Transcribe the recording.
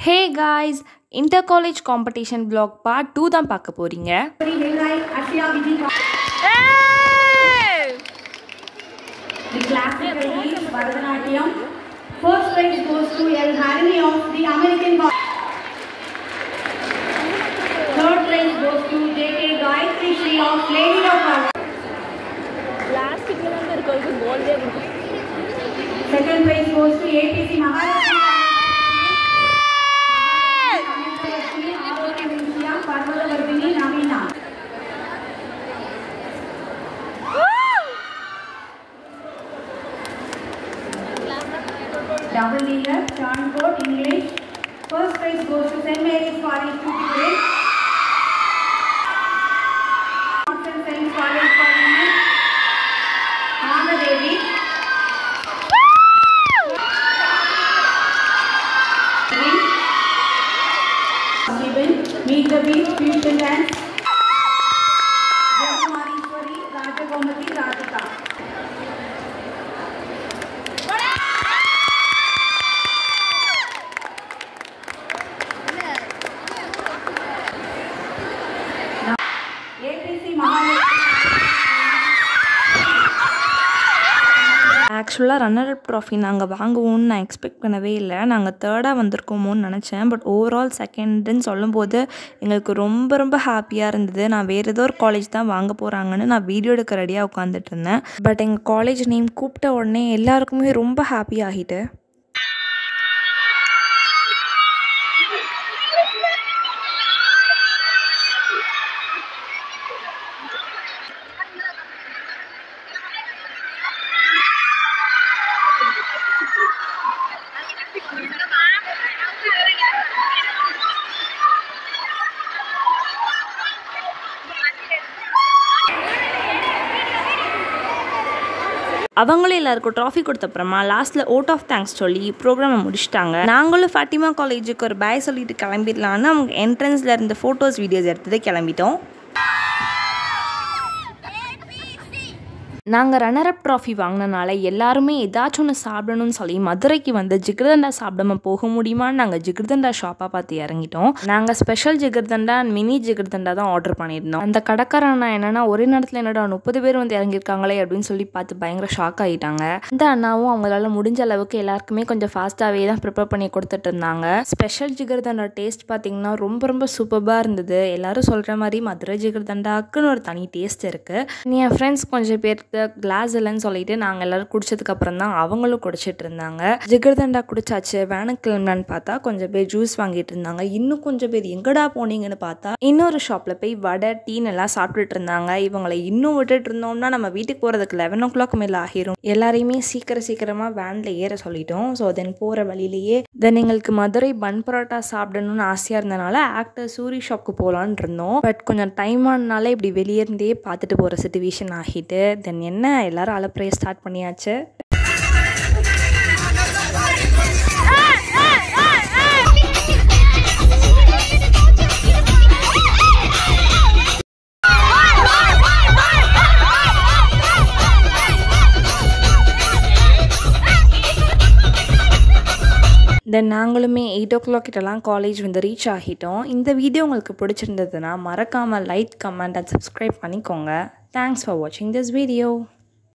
ஹே guys inter college competition blog part two தான் பார்க்க போகிறீங்க The classical is Bharatanatyam. First prize goes to L. Harini of the American Bar. Third prize goes to J.K. Gayatri Shri of Lady of Power. Second prize goes to APC Maharashtra. Parvatavardhini Navina. Double dealer, turn coat, English. First prize goes to St. Mary's College, Tuticorin. Northern Saint College for Women. Mother Devi. Given, Meet the Beach, Fusion Dance. Jagamarishwari, Rajagomati, Radhika. APC Mahalakshmi. ஆக்சுவலாக runner up trophy நாங்கள் வாங்குவோம்னு நான் expect பண்ணவே இல்லை நாங்கள் தேர்டாக வந்திருக்கோமோன்னு நினச்சேன் but overall செகண்டுன்னு சொல்லும்போது எங்களுக்கு ரொம்ப ரொம்ப ஹாப்பியாக இருந்தது நான் வேறு ஏதோ ஒரு காலேஜ் தான் வாங்க போகிறாங்கன்னு நான் வீடியோ எடுக்க ரெடியாக உட்காந்துட்டு இருந்தேன் பட் எங்கள் காலேஜ் நேம் கூப்பிட்ட உடனே எல்லாருக்குமே ரொம்ப ஹாப்பி ஆகிட்டு அவங்களும் எல்லாருக்கும் ட்ராஃபி கொடுத்தப்புறமா லாஸ்ட்டில் ஓட் ஆஃப் தேங்க்ஸ் சொல்லி ப்ரோக்ராமை முடிச்சிட்டாங்க நாங்களும் ஃபாட்டிமா காலேஜுக்கு ஒரு பாய் சொல்லிட்டு கிளம்பிடலான்னு அவங்க என்ட்ரன்ஸில் இருந்த ஃபோட்டோஸ் வீடியோஸ் எடுத்தது கிளம்பிட்டோம் நாங்கள் ரன்னர் அப் ட்ராஃபி வாங்கினனால எல்லாருமே ஏதாச்சும் ஒன்று சாப்பிடணும்னு சொல்லி மதுரைக்கு வந்து ஜிகிர்தண்டா சாப்பிடாம போக முடியுமான்னு நாங்கள் ஜிகிர்தண்டா ஷாப்பாக பார்த்து இறங்கிட்டோம் நாங்கள் special jigarthanda and mini jigarthanda தான் ஆர்டர் பண்ணியிருந்தோம் அந்த கடைக்காரன் என்னன்னா ஒரே நேரத்தில் என்னடா முப்பது பேர் வந்து இறங்கியிருக்காங்களே அப்படின்னு சொல்லி பார்த்து பயங்கர ஷாக் ஆகிட்டாங்க இந்த அண்ணாவும் அவங்களால முடிஞ்ச அளவுக்கு எல்லாருக்குமே கொஞ்சம் ஃபாஸ்ட்டாகவே தான் ப்ரிப்பேர் பண்ணி கொடுத்துட்டு இருந்தாங்க ஸ்பெஷல் ஜிகிர்தண்டா டேஸ்ட் பார்த்தீங்கன்னா ரொம்ப ரொம்ப சூப்பராக இருந்தது எல்லாரும் சொல்கிற மாதிரி மதுரை ஜிகிர்தண்டாக்குன்னு ஒரு தனி டேஸ்ட் இருக்குது என் ஃப்ரெண்ட்ஸ் கொஞ்சம் பேருக்கு கிளாஸ் இல்லைன்னு சொல்லிட்டு நாங்கள் எல்லோரும் குடிச்சதுக்கு அப்புறம் தான் அவங்களும் குடிச்சிட்டு இருந்தாங்க ஜிகர்தண்டா குடிச்சாச்சு வேனுக்கு கிளம்புனான்னு பார்த்தா கொஞ்சம் பேர் ஜூஸ் வாங்கிட்டு இருந்தாங்க இன்னும் கொஞ்சம் பேர் எங்கடா போனீங்கன்னு பார்த்தா இன்னொரு ஷாப்பில் போய் வடை டீன்னு எல்லாம் சாப்பிட்டுட்டு இருந்தாங்க இவங்களை இன்னும் விட்டுட்டு இருந்தோம்னா நம்ம வீட்டுக்கு போகிறதுக்கு லெவன் ஓ கிளாக் மேலே ஆகிரும் எல்லாரையுமே சீக்கிரம் சீக்கிரமாக வேனில் ஏற சொல்லிட்டோம் ஸோ தென் போகிற வழியிலேயே தென் எங்களுக்கு மதுரை பன் பரோட்டா சாப்பிடணும்னு ஆசையாக இருந்தனால ஆக்டர் சூரி ஷாப்க்கு போகலான்னு இருந்தோம் பட் கொஞ்சம் டைம் ஆனால இப்படி வெளியே இருந்தே பார்த்துட்டு போகிற சுச்சுவேஷன் ஆகிட்டு தென் என்ன எல்லாரும் அலப்பறைய ஸ்டார்ட் பண்ணியாச்சு தென் நாங்களுமே எயிட் ஓ கிளாக் கிட்டலாம் காலேஜ் வந்து ரீச் ஆகிட்டோம் இந்த வீடியோ உங்களுக்கு பிடிச்சிருந்ததுன்னா மறக்காமல் லைக் கமெண்ட் அண்ட் சப்ஸ்கிரைப் பண்ணிக்கோங்க தேங்க்ஸ் ஃபார் வாட்சிங் திஸ் வீடியோ